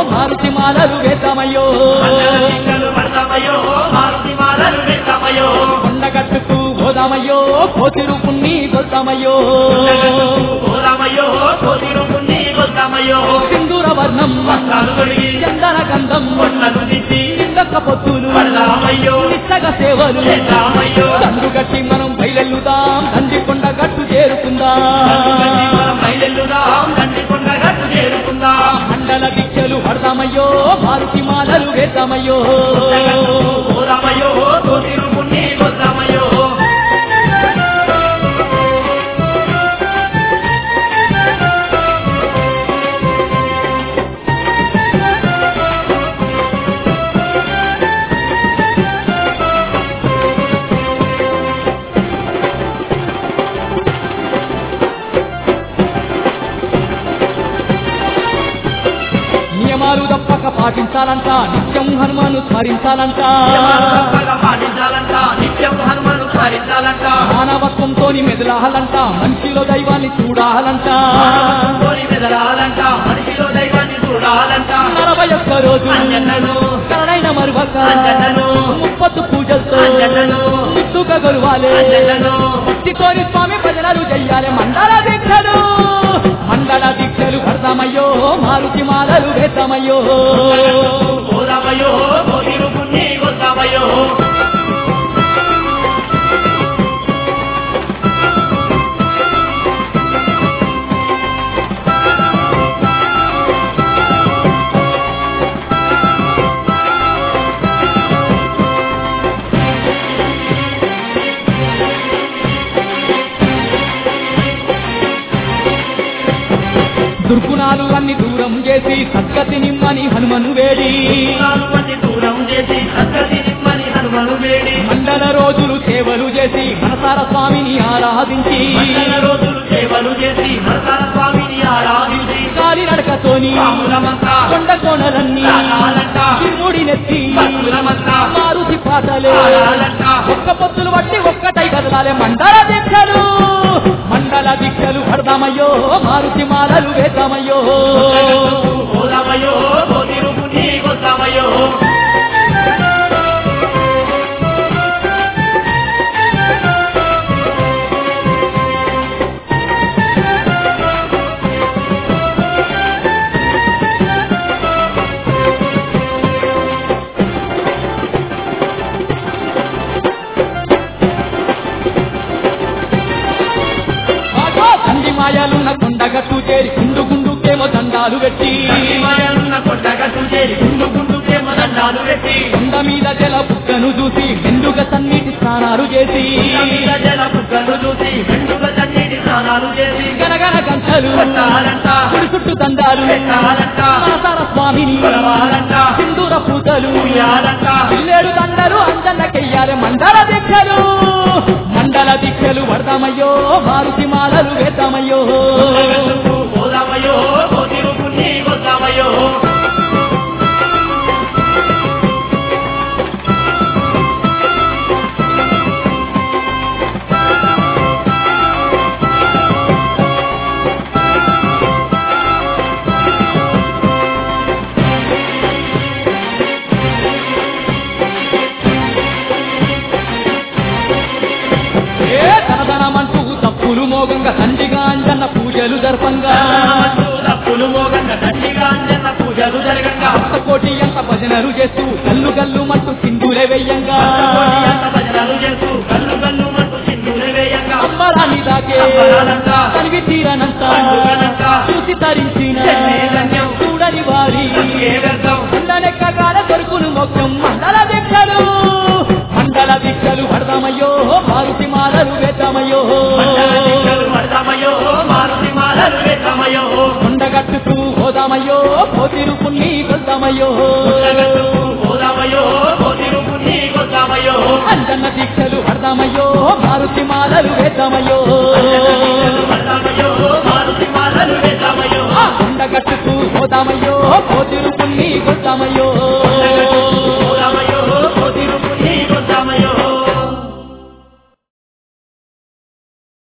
మారుతి మాలలు వేద్దామయ్యో మండలింగలు పడతామయ్యో మారుతి మాలలు వేస్తామయ్యో కొండగట్టుకు పోదామయ్యో కోతిరు పుణ్ణి కొద్దామయ్యో పోదామయ్యో కోతిరు పుణ్ణి కొద్దామయ్యో సింధూర వర్ణం వస్త్రాలు తొడిగి చందన గంధం కొండలు తిట్టి చిందక్క పొత్తులు పడదామయ్యో నిత్తగ సేవలు చేద్దామయ్యో దండు గట్టి మనం బయలెల్లుదాం తండ్రి కొండ గట్టు చేరుకుందాం మనం బయలుదాం తండ్రి కొండ గట్టు చేరుకుందాం మండల దీక్షలు పడదామయ్యో మారుతి మాలలు వేద్దామయ్యో పోదామయ్యో కోతిరు పుణ్ణి కొద్దామయ్యో నియమాలు తప్పక పాటించాలంట నిత్యం హనుమాను స్మరించాలంట తప్పగా పాటించాలంట నిత్యం హనుమను స్మరించాలంట మానవత్వంతో మెదలాలంట మనిషిలో దైవాన్ని చూడాలంట కోరి మెదలాలంట మనిషిలో దైవాన్ని చూడాలంట నలభై ఒక్క రోజు అంజన్నను కరణైన మరువక అంజన్నను ముప్పత్తు పూజలతో అంజన్నను విత్తుక గొరవాలే అంజన్నను భక్తితోని స్వామి భజనలు చెయ్యాలి మండల దీక్షలు మండల దీక్షలు పడతామయ్యో మారుతి మాలలు వేద్దామయ్యో పోదామయ్యో కోతిరు పుణ్ణి కొద్దామయ్యో దుర్గుణాలు అన్ని దూరం చేసి సద్గతి నిమ్మని హనుమను వేడి నాలుగు మంది దూరం చేసి సత్కతి నిమ్మని హనుమను వేడి మండల రోజులు సేవలు చేసి మనసార స్వామిని ఆరాధించి మండల రోజులు సేవలు చేసి మరకాల స్వామిని ఆరాధించి కాలి నడకతోని రాములమంతా కొండ కోణలన్నీ రాగాలంట తిరుముడి నెత్తి భక్తులమంతా మారుతి పాటలే రాగాలంట ఒక్క పొత్తులు బట్టి ఒక్కటై కదలాలే మండల దీక్షలు మండల దీక్షలు పడదామయ్యో మారుతి మాలలు వేద్దామయ్యో పోదామయ్యో కోతిరు పుణ్ణి కొద్దామయ్యో ఆగో తండ్రి మాయాలున్న కొండగట్టు చేరి గుండు గుండుకేమో దండాలు పెట్టి మాయనున్న కొండగట్టు చేరి గుండు గుండుకే మదండాలు పెట్టి కొండ మీద జల బుగ్గను చూసి మెండుగా సన్నిటి స్నానాలు చేసి మీద జల బుగ్గలు చూసి మెండుగా చన్నీటి స్నానాలు చేసి గనగన గంటలు కొట్టాలంట గుడి చుట్టూ దండాలు పెట్టాలంట మనసార స్వామిని కొలవాలంట సింధూర పూజలు ఉయ్యాలంట పిల్లేడు దండలు అంజన్నకెయ్యాలి మండల దీక్షలు మండల దీక్షలు పడదామయ్యో మారుతి మాలలు వేద్దామయ్యో కొండగట్టుకు పోదామయ్యో కోతిరు పుణ్ణి కొద్దామయ్యో ఏ తనదనమంటూ తప్పులు మోగంగా తండ్రిగా అంజన్న పూజలు దర్పంగా తప్పులు మోగంగా దండిగా అంజన్న పూజలు జరగంగా భక్త కోటి అంత భజనలు చేస్తూ గల్లు గల్లు మంటూ సింధులే వెయ్యంగా కోటి అంత భజనలు చేస్తూ కల్లు కల్లు మంటూ సింధులు వేయంగా అంబరాన్ని దాకే అంబరానంత, తనివి తీరనంత పండుగనంత, చూసి తరించిన చెన్నే ధన్యం, చూడని వారి ఏ వ్యర్థం మండలెక్కగాల దొరుకును మొక్కం మండల దీక్షలు మండల దీక్షలు పడదామయ్యో మారుతి మాలలు వేద్దామయ్యో మండల దీక్షలు పడదామయ్యో మారుతి మాలలు వేద్దామయ్యో కొండగట్టుకు పోదామయ్యో పోతిరు పుణ్ణి కొద్దామయ్యో కొండగట్టుకు పోదామయ్యో కోతిరు పుణ్ణి కొద్దామయ్యో అంజన్న దీక్షలు పడదామయ్యో మారుతి మాలలు వేద్దామయ్యో పడదామయ్యో మారుతి మాలలు వేద్దామయ్యో కొండగట్టుకు పోదామయ్యో పోతిరు